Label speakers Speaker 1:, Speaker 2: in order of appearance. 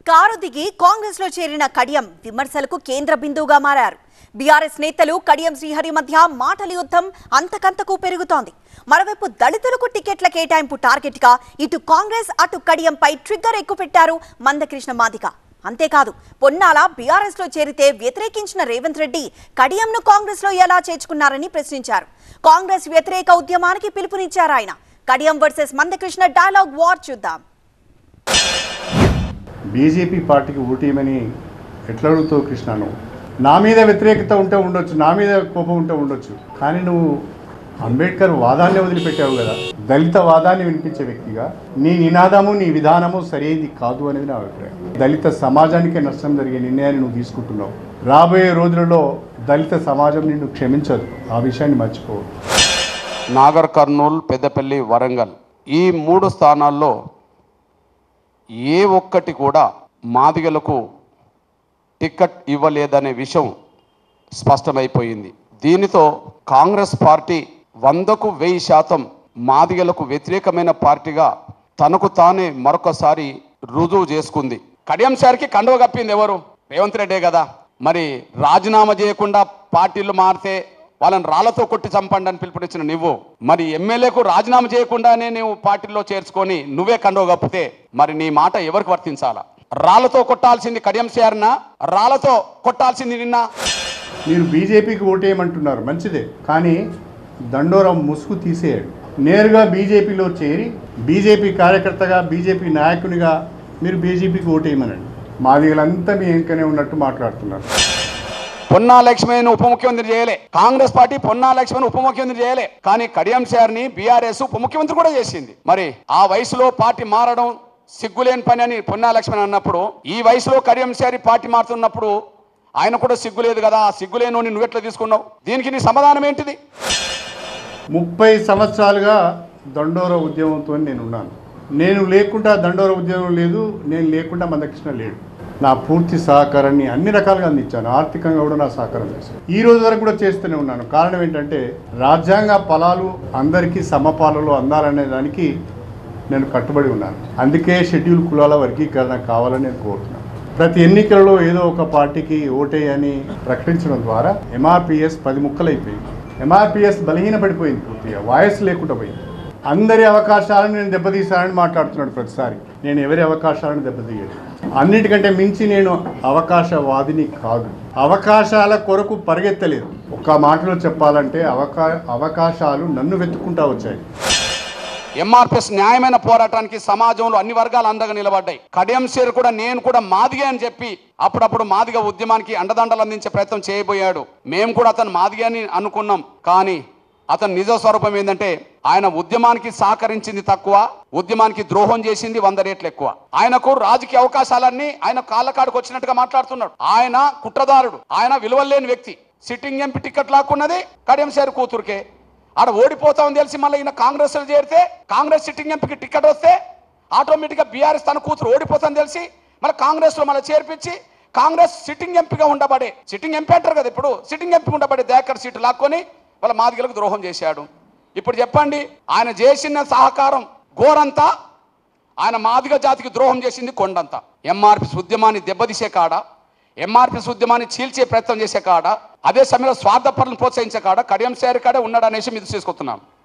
Speaker 1: car దిగి కాంగ్రెస్ లో చేరిన కడియం విమర్శలకు కేంద్ర బిందువుగా మారారు బీఆర్ఎస్ నేతలు కడియం శ్రీహరి మధ్య మాటల యుద్ధం అంతకంతకు పెరుగుతోంది మరోవైపు దళితులకు టికెట్ల కేటాయింపు టార్గెట్ గా ఇటు కాంగ్రెస్ అటు కడియంపై ట్రిగ్గర్ ఎక్కుపెట్టారు మందకృష్ణ మాదిక అంతేకాదు పొన్నాల బీఆర్ఎస్ లో చేరితే వ్యతిరేకించిన రేవంత్ రెడ్డి కడియంను కాంగ్రెస్ లో ఎలా చేర్చుకున్నారని ప్రశ్నించారు కాంగ్రెస్ వ్యతిరేక ఉద్యమానికి పిలుపునిచ్చారు ఆయన Kadiyam versus Mandakrishna dialogue war చూద్దాం
Speaker 2: బీజేపీ పార్టీకి ఓటేయమని ఎట్లా అడుగుతావు కృష్ణ నువ్వు నా మీద వ్యతిరేకత ఉంటే ఉండొచ్చు నా మీద కోపం ఉంటే ఉండొచ్చు కానీ నువ్వు అంబేద్కర్ వాదాన్ని వదిలిపెట్టావు కదా దళిత వాదాన్ని వినిపించే వ్యక్తిగా నీ నినాదము నీ విధానము సరైనది కాదు అనేది నా అభిప్రాయం దళిత సమాజానికే నష్టం జరిగే నిర్ణయాన్ని నువ్వు తీసుకుంటున్నావు రాబోయే రోజులలో దళిత సమాజం నిన్ను క్షమించదు ఆ విషయాన్ని మర్చిపోవు
Speaker 3: నాగర్ కర్నూల్ పెద్దపల్లి వరంగల్ ఈ మూడు స్థానాల్లో ఏ ఒక్కటి కూడా మాదిగలకు టికెట్ ఇవ్వలేదనే విషయం స్పష్టమైపోయింది దీనితో కాంగ్రెస్ పార్టీ వందకు వెయ్యి శాతం మాదిగలకు వ్యతిరేకమైన పార్టీగా తనకు తానే మరొకసారి రుజువు చేసుకుంది కడియం సార్కి కండువ కప్పింది ఎవరు రేవంత్ రెడ్డే కదా మరి రాజీనామా చేయకుండా పార్టీలు మారితే వాళ్ళని రాళ్లతో కొట్టి చంపండి అని పిలుపునిచ్చిన నువ్వు మరి ఎమ్మెల్యేకు రాజీనామా చేయకుండానే నువ్వు పార్టీలో చేర్చుకొని నువ్వే కండువ కప్పితే మరి నీ మాట ఎవరికి వర్తించాలా రాళ్లతో కొట్టాల్సింది కడియం సార్నా రాళ్లతో కొట్టాల్సింది నిన్న
Speaker 2: మీరు బీజేపీకి ఓటేయమంటున్నారు మంచిదే కానీ దండోరం ముసుగు తీసేయండి నేరుగా బీజేపీలో చేరి బీజేపీ కార్యకర్తగా బీజేపీ నాయకునిగా మీరు బీజేపీకి ఓటేయమనండి మాదిగలంతా మీ వెంకనే ఉన్నట్టు మాట్లాడుతున్నారు
Speaker 3: పొన్నా లక్ష్మణ్ ఉప ముఖ్యమంత్రి చేయలే కాంగ్రెస్ పార్టీ పొన్నా లక్ష్మణ్ ఉప ముఖ్యమంత్రి చేయలే కానీ కడియం ని బీఆర్ఎస్ ఉప ముఖ్యమంత్రి కూడా చేసింది మరి ఆ వయసులో పార్టీ మారడం సిగ్గులేని పని అని పొన్నా లక్ష్మణ్ అన్నప్పుడు ఈ వయసులో కడియం శారి పార్టీ మారుతున్నప్పుడు ఆయన కూడా సిగ్గులేదు కదా ఆ సిగ్గులేను నువ్వెట్లా తీసుకున్నావు దీనికి నీ సమాధానం ఏంటిది
Speaker 2: ముప్పై సంవత్సరాలుగా దండోర ఉద్యమంతో నేను ఉన్నాను నేను లేకుండా దండోర ఉద్యమం లేదు నేను లేకుండా మందకృష్ణ లేడు నా పూర్తి సహకారాన్ని అన్ని రకాలుగా అందించాను ఆర్థికంగా కూడా నా సహకారం చేశాను ఈ రోజు వరకు కూడా చేస్తూనే ఉన్నాను కారణం ఏంటంటే రాజ్యాంగ ఫలాలు అందరికీ సమపాలలో అందాలనే దానికి నేను కట్టుబడి ఉన్నాను అందుకే షెడ్యూల్ కులాల వర్గీకరణ కావాలని నేను కోరుతున్నాను ప్రతి ఎన్నికలలో ఏదో ఒక పార్టీకి ఓటేయని ప్రకటించడం ద్వారా ఎంఆర్పిఎస్ పది ముక్కలైపోయింది ఎంఆర్పిఎస్ బలహీనపడిపోయింది పూర్తిగా వాయిస్ లేకుండా పోయింది అందరి అవకాశాలను నేను దెబ్బతీశానని మాట్లాడుతున్నాడు ప్రతిసారి నేను ఎవరి అవకాశాలను దెబ్బతీయదు అన్నిటికంటే మించి నేను అవకాశవాదిని కాదు అవకాశాల కొరకు పరిగెత్తలేదు ఒక్క మాటలో చెప్పాలంటే అవకా అవకాశాలు నన్ను వెతుక్కుంటా వచ్చాయి
Speaker 3: ఎంఆర్పిఎస్ న్యాయమైన పోరాటానికి సమాజంలో అన్ని వర్గాలు అండగా నిలబడ్డాయి కడియం సేరు కూడా నేను కూడా మాదిగే అని చెప్పి అప్పుడప్పుడు మాదిగ ఉద్యమానికి అండదండలు అందించే ప్రయత్నం చేయబోయాడు మేము కూడా అతను మాదిగే అని అనుకున్నాం కానీ అతని నిజ స్వరూపం ఏంటంటే ఆయన ఉద్యమానికి సహకరించింది తక్కువ ఉద్యమానికి ద్రోహం చేసింది వంద రేట్లు ఎక్కువ ఆయనకు రాజకీయ అవకాశాలన్నీ ఆయన కాళ్ళకాడికి వచ్చినట్టుగా మాట్లాడుతున్నాడు ఆయన కుట్రదారుడు ఆయన విలువలేని వ్యక్తి సిట్టింగ్ ఎంపీ టికెట్ లాక్కున్నది కడియం సేరు కూతురుకే ఆడ ఓడిపోతామని తెలిసి మళ్ళీ ఈయన కాంగ్రెస్ చేరితే కాంగ్రెస్ సిట్టింగ్ ఎంపీకి టికెట్ వస్తే ఆటోమేటిక్గా బీఆర్ఎస్ తన కూతురు ఓడిపోతామని తెలిసి మళ్ళీ కాంగ్రెస్లో మళ్ళీ చేర్పించి కాంగ్రెస్ సిట్టింగ్ ఎంపీగా ఉండబడే సిట్టింగ్ ఎంపీ అంటారు కదా ఇప్పుడు సిట్టింగ్ ఎంపీ ఉండబడే దేకర్ సీటు లాక్కొని వాళ్ళ మాదిగలకు ద్రోహం చేశాడు ఇప్పుడు చెప్పండి ఆయన చేసిన సహకారం ఘోరంతా ఆయన మాదిగ జాతికి ద్రోహం చేసింది కొండంతా ఎంఆర్పి ఉద్యమాన్ని దెబ్బతీసే కాడ ఎంఆర్పి ఉద్యమాన్ని చీల్చే ప్రయత్నం చేసే కాడ అదే సమయంలో స్వార్థపరులను ప్రోత్సహించే కాడ కడియం శారీ కాడే ఉన్నాడు అనేసి మీద తీసుకొస్తున్నాం